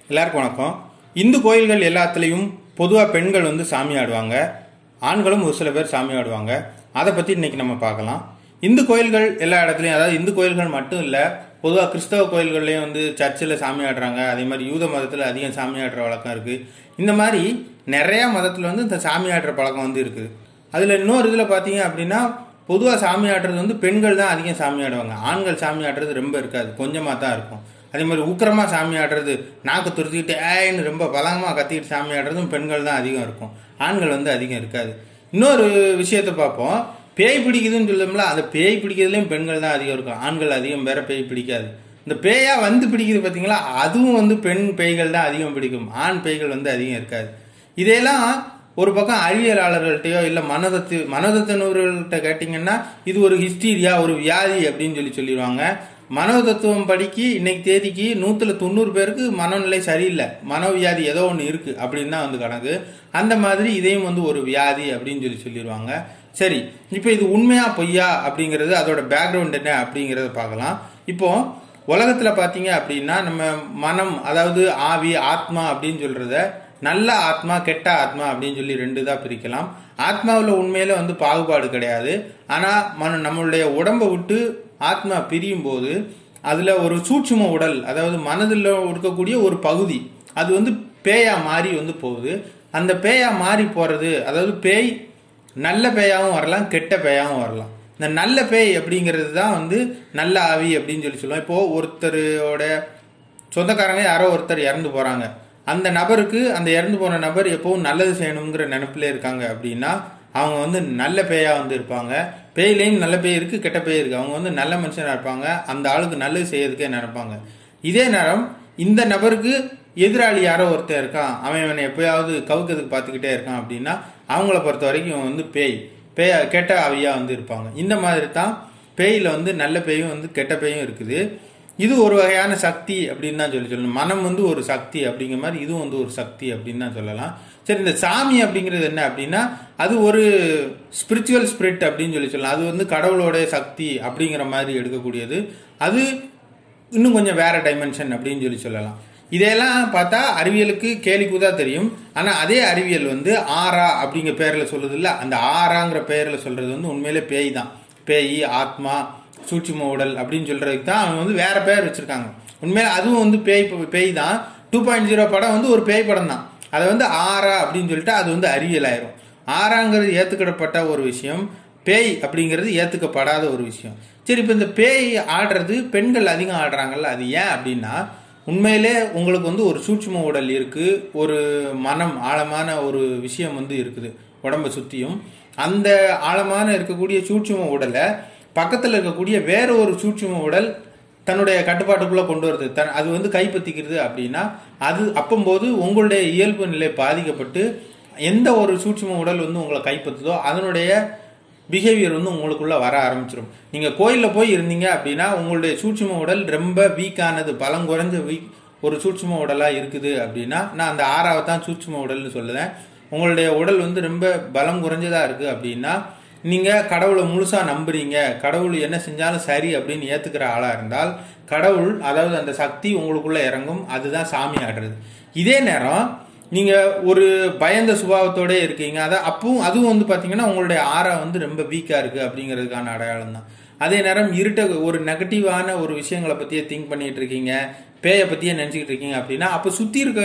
எல்லாருக்கும் வணக்கம் இந்து கோயில்கள் எல்லாத்துலேயும் பொதுவாக பெண்கள் வந்து சாமி ஆடுவாங்க ஆண்களும் ஒரு சில பேர் சாமி ஆடுவாங்க அதை பற்றி இன்னைக்கு நம்ம பார்க்கலாம் இந்து கோயில்கள் எல்லா இடத்துலையும் அதாவது இந்து கோயில்கள் மட்டும் இல்லை பொதுவாக கிறிஸ்தவ கோயில்கள்லையும் வந்து சர்ச்சில் சாமி ஆடுறாங்க அதே மாதிரி யூத மதத்தில் அதிகம் சாமி ஆடுற வழக்கம் இருக்குது இந்த மாதிரி நிறையா மதத்தில் வந்து இந்த சாமி ஆடுற பழக்கம் வந்து இருக்குது அதில் இன்னொரு இதில் பார்த்தீங்க அப்படின்னா பொதுவாக சாமி ஆடுறது வந்து பெண்கள் தான் அதிகம் சாமி ஆடுவாங்க ஆண்கள் சாமி ஆடுறது ரொம்ப இருக்காது கொஞ்சமாக தான் இருக்கும் அதே மாதிரி உக்கிரமாக சாமி ஆடுறது நாக்கு துருத்திக்கிட்டு ஏன்னு ரொம்ப பலமாக கத்திக்கிட்டு சாமி ஆடுறதும் பெண்கள் தான் அதிகம் இருக்கும் ஆண்கள் வந்து அதிகம் இருக்காது இன்னொரு விஷயத்தை பார்ப்போம் பேய் பிடிக்குதுன்னு சொல்லோம்ல அந்த பேய் பிடிக்கிறதுலையும் பெண்கள் தான் அதிகம் இருக்கும் ஆண்கள் அதிகம் வேற பேய் பிடிக்காது இந்த பேயா வந்து பிடிக்குது பார்த்தீங்களா அதுவும் வந்து பெண் பேய்கள் தான் அதிகம் பிடிக்கும் ஆண் பேய்கள் வந்து அதிகம் இருக்காது இதையெல்லாம் ஒரு பக்கம் அறிவியலாளர்கள்ட்டையோ இல்லை மனதத்து மனதத்தினர்கள்ட்ட கேட்டிங்கன்னா இது ஒரு ஹிஸ்டீரியா ஒரு வியாதி அப்படின்னு சொல்லி சொல்லிடுவாங்க மனோதத்துவம் படிக்கு இன்னைக்கு தேதிக்கு நூத்துல தொண்ணூறு பேருக்கு மனநிலை சரியில்லை மனோவியாதி ஏதோ ஒன்று இருக்கு அப்படின்னு தான் வந்து கணக்கு அந்த மாதிரி இதையும் வந்து ஒரு வியாதி அப்படின்னு சொல்லி சொல்லிடுவாங்க சரி இப்போ இது உண்மையா பொய்யா அப்படிங்கிறது அதோட பேக்ரவுண்ட் என்ன அப்படிங்கிறத பார்க்கலாம் இப்போ உலகத்துல பாத்தீங்க அப்படின்னா நம்ம மனம் அதாவது ஆவி ஆத்மா அப்படின்னு சொல்றத நல்ல ஆத்மா கெட்ட ஆத்மா அப்படின்னு சொல்லி ரெண்டு தான் பிரிக்கலாம் ஆத்மாவில் உண்மையில வந்து பாகுபாடு கிடையாது ஆனா மன நம்மளுடைய உடம்பை விட்டு ஆத்மா பிரியும் போது அதுல ஒரு சூட்சும உடல் அதாவது மனதில் இருக்கக்கூடிய ஒரு பகுதி அது வந்து பேயா மாறி வந்து போகுது அந்த பேயா மாறி போறது அதாவது பேய் நல்ல பேயாவும் வரலாம் கெட்ட பேயாவும் வரலாம் இந்த நல்ல பேய் அப்படிங்கிறது தான் வந்து நல்ல ஆவி அப்படின்னு சொல்லி சொல்லுவோம் இப்போ ஒருத்தரோட சொந்தக்காரங்க யாரோ ஒருத்தர் இறந்து போறாங்க அந்த நபருக்கு அந்த இறந்து போன நபர் எப்பவும் நல்லது செய்யணுங்கிற நினைப்புல இருக்காங்க அப்படின்னா அவங்க வந்து நல்ல பேயா வந்து இருப்பாங்க பேயிலையும் நல்ல பேய் இருக்கு கெட்ட பேய் இருக்கு அவங்க வந்து நல்ல மனுஷனா இருப்பாங்க அந்த ஆளுக்கு நல்லது செய்யறதுக்கே நினைப்பாங்க இதே நேரம் இந்த நபருக்கு எதிராளி யாரோ ஒருத்தர் இருக்கான் அவன் இவனை எப்பயாவது கவுக்கிறதுக்கு பார்த்துக்கிட்டே இருக்கான் அப்படின்னா அவங்கள பொறுத்த வரைக்கும் இவன் வந்து பேய் பேய கெட்ட ஆவியா வந்து இருப்பாங்க இந்த மாதிரி தான் பேயில வந்து நல்ல பேயும் வந்து கெட்ட பேயும் இருக்குது இது ஒரு வகையான சக்தி அப்படின்னு தான் சொல்லி சொல்லணும் மனம் வந்து ஒரு சக்தி அப்படிங்கிற மாதிரி இதுவும் வந்து ஒரு சக்தி அப்படின்னு தான் சொல்லலாம் சரி இந்த சாமி அப்படிங்கிறது என்ன அப்படின்னா அது ஒரு ஸ்பிரிச்சுவல் ஸ்பிரிட் அப்படின்னு சொல்லி சொல்லலாம் அது வந்து கடவுளோட சக்தி அப்படிங்கிற மாதிரி எடுக்கக்கூடியது அது இன்னும் கொஞ்சம் வேற டைமென்ஷன் அப்படின்னு சொல்லி சொல்லலாம் இதையெல்லாம் பார்த்தா அறிவியலுக்கு கேலிக்குதா தெரியும் ஆனா அதே அறிவியல் வந்து ஆரா அப்படிங்கிற பேர்ல சொல்லுது இல்ல அந்த ஆராங்கிற பேர்ல சொல்றது வந்து உண்மையிலே பேய் தான் பேய் ஆத்மா சூட்சும உடல் அப்படின்னு சொல்றதுக்கு தான் அவங்க வந்து வேற பேர் வச்சிருக்காங்க உண்மையில அதுவும் வந்து பேய் பேய் தான் டூ பாயிண்ட் ஜீரோ படம் வந்து ஒரு பேய் படம் தான் அதை வந்து ஆரா அப்படின்னு சொல்லிட்டு அது வந்து அறிவியல் ஆயிரும் ஆறாங்கிறது ஏத்துக்கிடப்பட்ட ஒரு விஷயம் பேய் அப்படிங்கிறது ஏத்துக்கப்படாத ஒரு விஷயம் சரி இப்போ இந்த பேய் ஆடுறது பெண்கள் அதிகம் ஆடுறாங்கல்ல அது ஏன் அப்படின்னா உண்மையிலே உங்களுக்கு வந்து ஒரு சூட்சும உடல் இருக்கு ஒரு மனம் ஆழமான ஒரு விஷயம் வந்து இருக்குது உடம்பை சுத்தியும் அந்த ஆழமான இருக்கக்கூடிய சூட்சும உடலை பக்கத்தில் இருக்கக்கூடிய வேற ஒரு சூட்சும உடல் தன்னுடைய கட்டுப்பாட்டுக்குள்ள கொண்டு வருது தன் அது வந்து கைப்பற்றிக்கிறது அப்படின்னா அது அப்பம்போது உங்களுடைய இயல்பு நிலை பாதிக்கப்பட்டு எந்த ஒரு சூட்சும உடல் வந்து உங்களை கைப்பற்றுதோ அதனுடைய பிஹேவியர் வந்து உங்களுக்குள்ள வர ஆரம்பிச்சிடும் நீங்க கோயில்ல போய் இருந்தீங்க அப்படின்னா உங்களுடைய சூட்சும உடல் ரொம்ப வீக்கானது பலம் குறைஞ்ச வீக் ஒரு சூட்சும உடலா இருக்குது அப்படின்னா நான் அந்த ஆறாவை தான் சூட்சும உடல்னு சொல்லுதேன் உங்களுடைய உடல் வந்து ரொம்ப பலம் குறைஞ்சதா இருக்கு அப்படின்னா நீங்க கடவுளை முழுசா நம்புறீங்க கடவுள் என்ன செஞ்சாலும் சரி அப்படின்னு ஏத்துக்கிற ஆளா இருந்தால் கடவுள் அதாவது அந்த சக்தி உங்களுக்குள்ள இறங்கும் அதுதான் சாமி ஆடுறது இதே நேரம் நீங்க ஒரு பயந்த சுபாவத்தோட இருக்கீங்க அதை அப்பவும் அதுவும் வந்து பாத்தீங்கன்னா உங்களுடைய ஆறா வந்து ரொம்ப வீக்கா இருக்கு அப்படிங்கிறதுக்கான அடையாளம் தான் அதே நேரம் இருட்ட ஒரு நெகட்டிவான ஒரு விஷயங்களை பத்தியே திங்க் பண்ணிட்டு இருக்கீங்க பேயை பத்தியே நினைச்சுக்கிட்டு இருக்கீங்க அப்படின்னா அப்ப சுத்தி இருக்க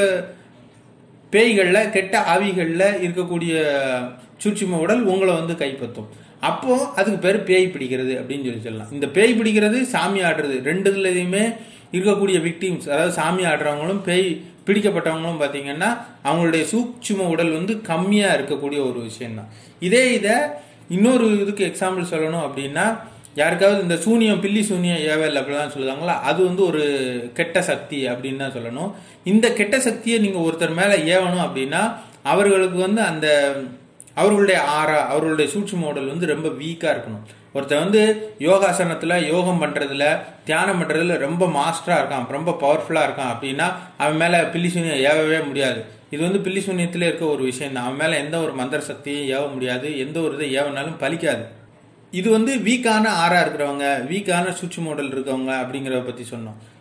பேய்கள்ல கெட்ட ஆவிகள்ல இருக்கக்கூடிய சூட்சும உடல் உங்களை வந்து கைப்பற்றும் அப்போ அதுக்கு பேர் பேய் பிடிக்கிறது அப்படின்னு சொல்லி சொல்லலாம் இந்த பேய் பிடிக்கிறது சாமி ஆடுறது ரெண்டுலயுமே இருக்கக்கூடிய விக்டிம்ஸ் அதாவது சாமி ஆடுறவங்களும் பேய் பிடிக்கப்பட்டவங்களும் பார்த்தீங்கன்னா அவங்களுடைய சூட்சும உடல் வந்து கம்மியா இருக்கக்கூடிய ஒரு விஷயம் தான் இதே இதை இன்னொரு இதுக்கு எக்ஸாம்பிள் சொல்லணும் அப்படின்னா யாருக்காவது இந்த சூனியம் பில்லி சூனியம் ஏவல் அப்படிலாம் சொல்லுவாங்களா அது வந்து ஒரு கெட்ட சக்தி அப்படின்னு தான் சொல்லணும் இந்த கெட்ட சக்தியை நீங்க ஒருத்தர் மேல ஏவணும் அப்படின்னா அவர்களுக்கு வந்து அந்த அவர்களுடைய ஆறா அவர்களுடைய சூட்சும உடல் வந்து ரொம்ப வீக்கா இருக்கணும் ஒருத்தர் வந்து யோகாசனத்துல யோகம் பண்றதுல தியானம் பண்றதுல ரொம்ப மாஸ்டரா இருக்கான் ரொம்ப பவர்ஃபுல்லா இருக்கான் அப்படின்னா அவன் மேல பில்லி சூனியம் ஏவவே முடியாது இது வந்து பில்லி சூனியத்துல இருக்க ஒரு விஷயம் தான் அவன் மேல எந்த ஒரு மந்திர சக்தியும் ஏவ முடியாது எந்த ஒரு இதை ஏவனாலும் பலிக்காது இது வந்து வீக்கான ஆறா இருக்கிறவங்க வீக்கான சுவிட்ச் மாடல் இருக்கவங்க அப்படிங்கிறத பத்தி சொன்னோம்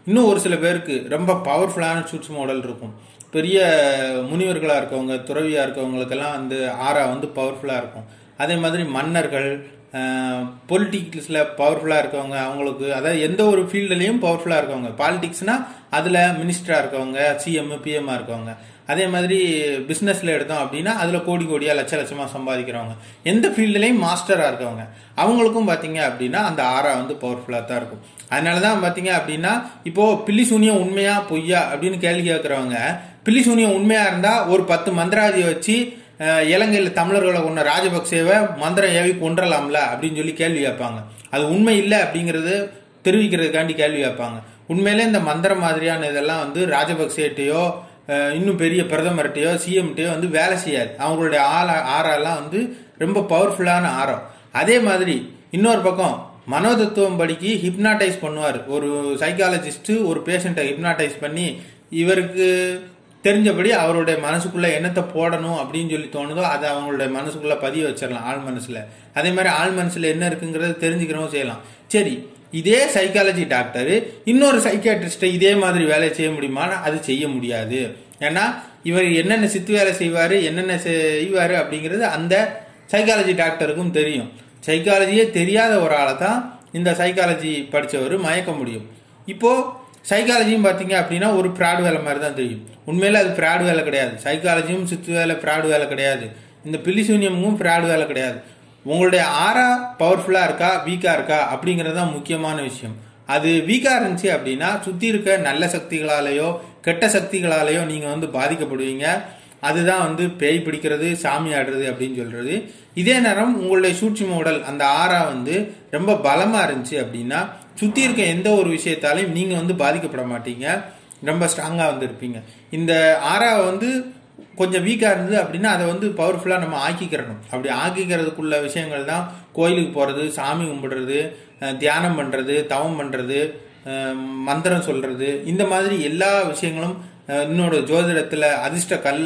இன்னும் ஒரு சில பேருக்கு ரொம்ப பவர்ஃபுல்லான சூட்ச் மாடல் இருக்கும் பெரிய முனிவர்களாக இருக்கவங்க துறவியாக இருக்கவங்களுக்கெல்லாம் வந்து ஆறா வந்து பவர்ஃபுல்லாக இருக்கும் அதே மாதிரி மன்னர்கள் பொலிட்டிக்ஸில் பவர்ஃபுல்லாக இருக்கவங்க அவங்களுக்கு அதாவது எந்த ஒரு ஃபீல்டுலேயும் பவர்ஃபுல்லாக இருக்கவங்க பாலிடிக்ஸ்னால் அதில் மினிஸ்டராக இருக்கவங்க சிஎம் பிஎம்மாக இருக்கவங்க அதே மாதிரி பிஸ்னஸில் எடுத்தோம் அப்படின்னா அதில் கோடி கோடியாக லட்ச லட்சமாக சம்பாதிக்கிறவங்க எந்த ஃபீல்டுலேயும் மாஸ்டராக இருக்கவங்க அவங்களுக்கும் பார்த்தீங்க அப்படின்னா அந்த ஆறா வந்து பவர்ஃபுல்லாக தான் இருக்கும் அதனால தான் பார்த்தீங்க அப்படின்னா இப்போது பில்லி சூனியம் உண்மையா பொய்யா அப்படின்னு கேள்வி கேட்குறவங்க பில்லி சூனியம் உண்மையாக இருந்தால் ஒரு பத்து மந்திராதியை வச்சு அஹ், இலங்கையில் தமிழர்களை கொண்ட ராஜபக்சேவை மந்திரம் ஏவி கொன்றலாம்ல அப்படின்னு சொல்லி கேள்வி கேட்பாங்க அது உண்மை இல்லை அப்படிங்கிறது தெரிவிக்கிறதுக்காண்டி கேள்வி கேட்பாங்க உண்மையிலே இந்த மந்திரம் மாதிரியான இதெல்லாம் வந்து ராஜபக்சேட்டையோ அஹ், இன்னும் பெரிய பிரதமர்கிட்டயோ சிஎம்கிட்டயோ வந்து வேலை செய்யாது அவங்களுடைய ஆள ஆறாலாம் வந்து ரொம்ப பவர்ஃபுல்லான ஆரம் அதே மாதிரி இன்னொரு பக்கம் மனோதத்துவம் படிக்கு ஹிப்னாட்டைஸ் பண்ணுவார் ஒரு சைக்காலஜிஸ்ட் ஒரு பேஷண்ட்டை ஹிப்னாட்டைஸ் பண்ணி இவருக்கு தெரிஞ்சபடி அவருடைய மனசுக்குள்ள என்னத்தை போடணும் அப்படின்னு சொல்லி தோணுதோ அதை அவங்களுடைய மனசுக்குள்ள பதிய வச்சிடலாம் ஆள் மனசுல அதே மாதிரி ஆள் மனசுல என்ன இருக்குங்கிறத தெரிஞ்சுக்கிறவும் செய்யலாம் சரி இதே சைக்காலஜி டாக்டர் இன்னொரு சைக்காட்ரிஸ்ட்டை இதே மாதிரி வேலை செய்ய முடியுமானா அது செய்ய முடியாது ஏன்னா இவர் என்னென்ன சித்து வேலை செய்வாரு என்னென்ன செய்வாரு அப்படிங்கிறது அந்த சைக்காலஜி டாக்டருக்கும் தெரியும் சைக்காலஜியே தெரியாத ஒரு ஆளை தான் இந்த சைக்காலஜி படித்தவர் மயக்க முடியும் இப்போ சைக்காலஜியும் பார்த்தீங்க அப்படின்னா ஒரு ப்ராட் வேலை மாதிரி தான் தெரியும் உண்மையில அது ப்ராட் வேலை கிடையாது சைக்காலஜியும் சித்து வேலை ப்ராட் வேலை கிடையாது இந்த பில்லிசூனியமும் ப்ராட் வேலை கிடையாது உங்களுடைய ஆறா பவர்ஃபுல்லாக இருக்கா வீக்காக இருக்கா அப்படிங்கிறது தான் முக்கியமான விஷயம் அது வீக்காக இருந்துச்சு அப்படின்னா சுற்றி இருக்க நல்ல சக்திகளாலேயோ கெட்ட சக்திகளாலேயோ நீங்கள் வந்து பாதிக்கப்படுவீங்க அதுதான் வந்து பேய் பிடிக்கிறது சாமி ஆடுறது அப்படின்னு சொல்றது இதே நேரம் உங்களுடைய சூட்சும உடல் அந்த ஆறா வந்து ரொம்ப பலமா இருந்துச்சு அப்படின்னா சுத்தி இருக்க எந்த ஒரு விஷயத்தாலையும் நீங்க வந்து பாதிக்கப்பட மாட்டீங்க ரொம்ப ஸ்ட்ராங்கா வந்து இருப்பீங்க இந்த ஆறாவை வந்து கொஞ்சம் வீக்கா இருந்தது அப்படின்னா அதை வந்து பவர்ஃபுல்லா நம்ம ஆக்கிக்கிறணும் அப்படி ஆக்கிக்கிறதுக்குள்ள விஷயங்கள் தான் கோயிலுக்கு போறது சாமி கும்பிடுறது அஹ் தியானம் பண்றது தவம் பண்றது அஹ் மந்திரம் சொல்றது இந்த மாதிரி எல்லா விஷயங்களும் அஹ் இன்னொரு ஜோதிடத்துல அதிர்ஷ்ட கல்ல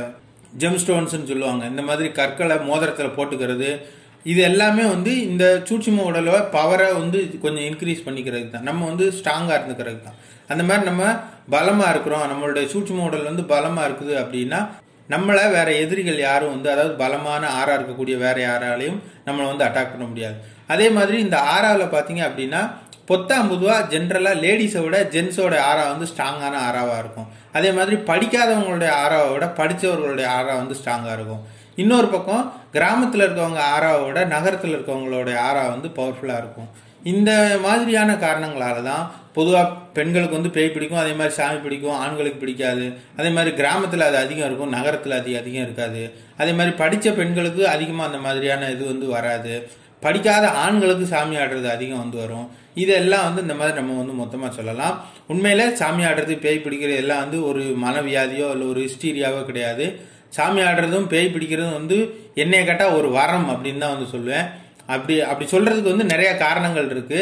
ஜெம் ஸ்டோன்ஸ்னு சொல்லுவாங்க இந்த மாதிரி கற்களை மோதிரத்துல போட்டுக்கிறது இது எல்லாமே வந்து இந்த சூட்சும உடலோட பவரை வந்து கொஞ்சம் இன்க்ரீஸ் பண்ணிக்கிறதுக்கு தான் நம்ம வந்து ஸ்ட்ராங்கா இருந்துக்கிறது தான் அந்த மாதிரி நம்ம பலமா இருக்கிறோம் நம்மளுடைய சூட்சும உடல் வந்து பலமா இருக்குது அப்படின்னா நம்மளை வேற எதிரிகள் யாரும் வந்து அதாவது பலமான ஆறா இருக்கக்கூடிய வேற யாராலையும் நம்மளை வந்து அட்டாக் பண்ண முடியாது அதே மாதிரி இந்த ஆறாவில் பார்த்தீங்க அப்படின்னா பொத்தாம் பொதுவாக ஜென்ரலாக லேடிஸை விட ஜென்ஸோட ஆறா வந்து ஸ்ட்ராங்கான ஆறாவாக இருக்கும் அதே மாதிரி படிக்காதவங்களுடைய ஆறாவை விட படித்தவர்களுடைய ஆறா வந்து ஸ்ட்ராங்காக இருக்கும் இன்னொரு பக்கம் கிராமத்தில் இருக்கவங்க ஆறாவை விட நகரத்தில் இருக்கவங்களுடைய ஆறா வந்து பவர்ஃபுல்லாக இருக்கும் இந்த மாதிரியான காரணங்களால தான் பொதுவாக பெண்களுக்கு வந்து பேய் பிடிக்கும் அதே மாதிரி சாமி பிடிக்கும் ஆண்களுக்கு பிடிக்காது அதே மாதிரி கிராமத்தில் அது அதிகம் இருக்கும் நகரத்தில் அது அதிகம் இருக்காது அதே மாதிரி படித்த பெண்களுக்கு அதிகமாக அந்த மாதிரியான இது வந்து வராது படிக்காத ஆண்களுக்கு சாமி ஆடுறது அதிகம் வந்து வரும் இதெல்லாம் வந்து இந்த மாதிரி நம்ம வந்து மொத்தமாக சொல்லலாம் உண்மையில சாமி ஆடுறது பேய் பிடிக்கிறது எல்லாம் வந்து ஒரு மனவியாதியோ இல்லை ஒரு ஹிஸ்டீரியாவோ கிடையாது சாமி ஆடுறதும் பேய் பிடிக்கிறதும் வந்து என்னைய கேட்டால் ஒரு வரம் அப்படின்னு தான் வந்து சொல்லுவேன் அப்படி அப்படி சொல்றதுக்கு வந்து நிறைய காரணங்கள் இருக்கு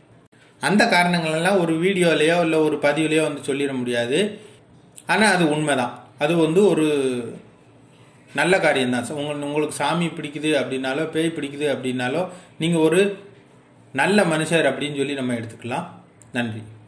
அந்த காரணங்கள் எல்லாம் ஒரு வீடியோலயோ இல்லை ஒரு பதிவுலையோ வந்து சொல்லிட முடியாது ஆனால் அது உண்மைதான் அது வந்து ஒரு நல்ல காரியம் தான் உங்க உங்களுக்கு சாமி பிடிக்குது அப்படின்னாலோ பேய் பிடிக்குது அப்படின்னாலோ நீங்கள் ஒரு நல்ல மனுஷர் அப்படின்னு சொல்லி நம்ம எடுத்துக்கலாம் நன்றி